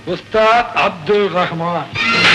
உஸ்தாத் அப்துல் ரஹ்மான்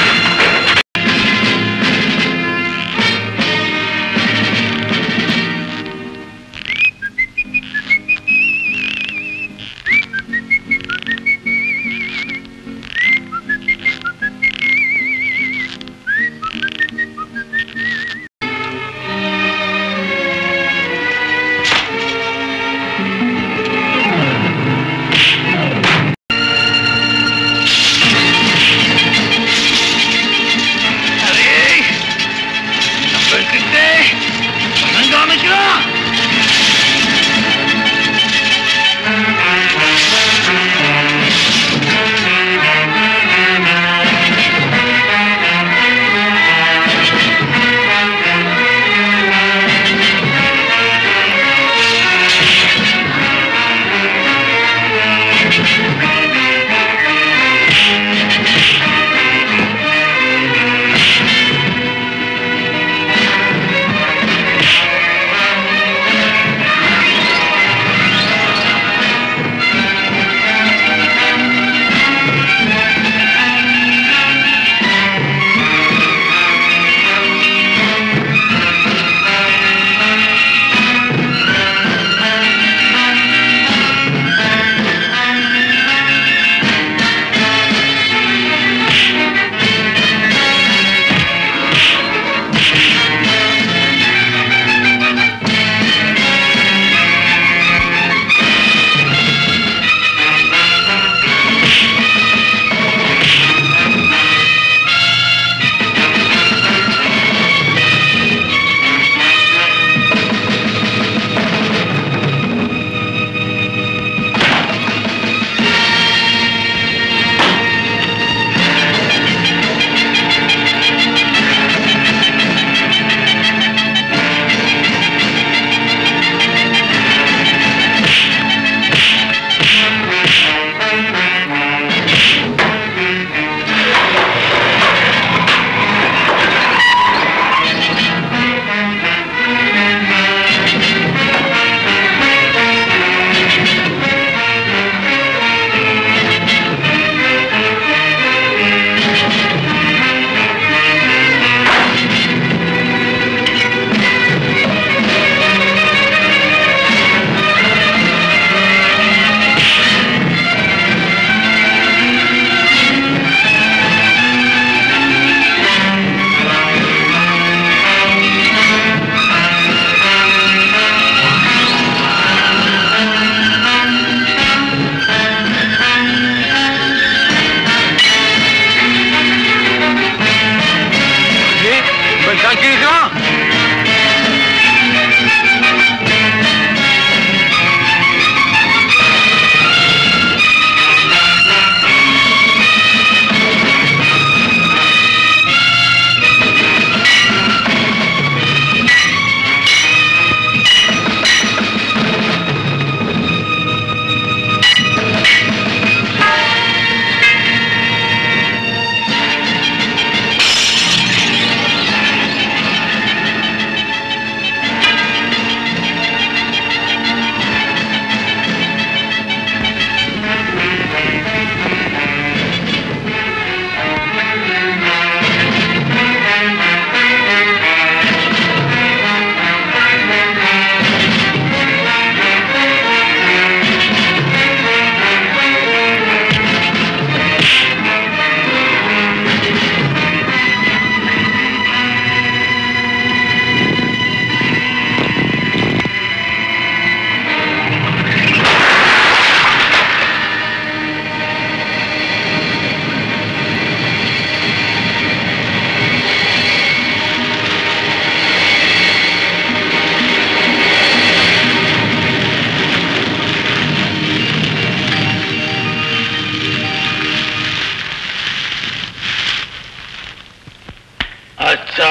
அச்சா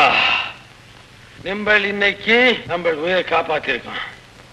நிம்பள் இன்னைக்கு நம்ம உயிரை காப்பாத்திருக்கோம்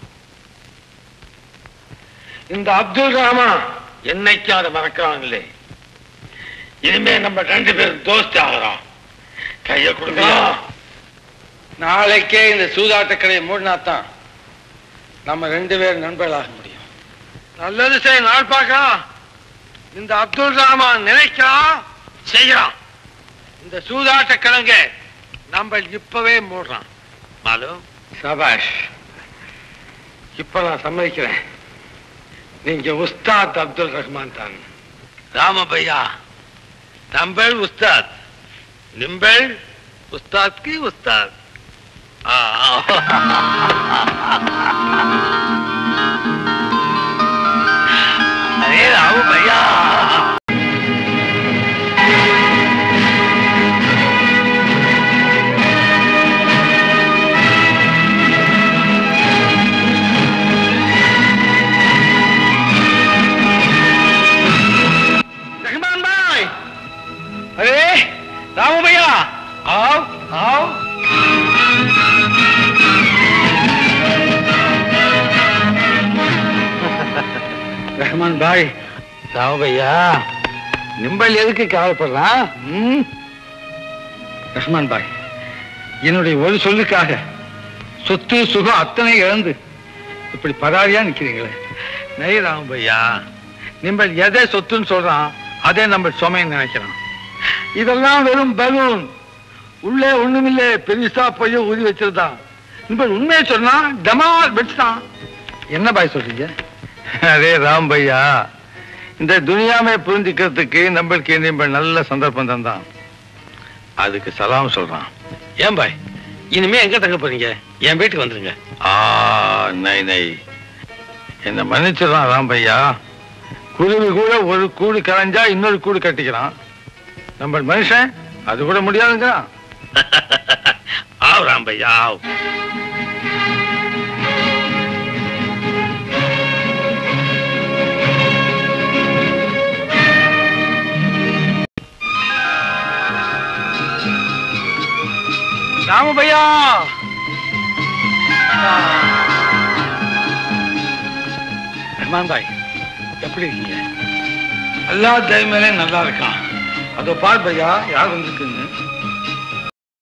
இந்த அப்துல் ரஹ்மான் என்னைக்கும் அதை மறக்கிறாங்களே இனிமே நம்ம ரெண்டு பேரும் தோஸ்தி ஆகிறோம் கைய கொடுக்கலாம் நாளைக்கே இந்த சூதாட்ட கடையை மூடினாத்தான் நம்ம ரெண்டு பேரும் நண்பர்களாக முடியும் நல்லது சரி நாள் பார்க்கலாம் இந்த அப்துல் ரஹ்மான் நினைக்கிறான் செய்யறான் இந்த சூதாட்ட கிழங்க நம்ம இப்பவே மூடுறான் மாலு சபாஷ் இப்ப நான் சம்மதிக்கிறேன் நீங்க உஸ்தாத் அப்துல் ரஹ்மான் தான் ராமபையா நம்பள் உஸ்தாத் நிம்பள் உஸ்தாத் கி உஸ்தாத் ஆ, அரே ராமபையா रहमान भाई अरे रामू भैया आओ आओ रहमान भाई ராமு பையா நிம்பல் எதுக்கு கவலைப்படுறான் ம்? ரஹ்மான் பாய் என்னுடைய ஒரு சொல்லுக்காக சொத்து சுகம் அத்தனை இழந்து இப்படி பராரியா நிக்கிறீங்களே நை ராமு பையா நிம்பல் எதை சொத்துன்னு சொல்றான் அதே நம்ம சுமைன்னு நினைக்கிறான் இதெல்லாம் வெறும் பலூன் உள்ளே ஒண்ணுமில்ல பெருசா போய் ஊதி வச்சிருந்தான் நிம்பல் உண்மையை சொன்னா டமால் வெடிச்சிட்டான் என்ன பாய் சொல்றீங்க அரே ராம் பையா இந்த துனியாவை புரிஞ்சுக்கிறதுக்கு நம்மளுக்கு நிம்பல் நல்ல சந்தர்ப்பம் தந்தான் அதுக்கு சலாம் சொல்றான் ஏன் பாய் இனிமே எங்க தங்க போறீங்க என் வீட்டுக்கு வந்துருங்க ஆ நை நை என்ன மன்னிச்சிடறான் ராம் பையா குருவி கூட ஒரு கூடு கலைஞ்சா இன்னொரு கூடு கட்டிக்கிறான் நம்ம மனுஷன் அது கூட முடியாதுங்கிறான் ஆவ் ராம்பையா ஆவ் ராம பையா ரஹ்மான் பாய் எப்படி இருக்கீங்க எல்லா டைம் மேலே நல்லா இருக்கான் அதோ பார் பையா யார் வந்திருக்குன்னு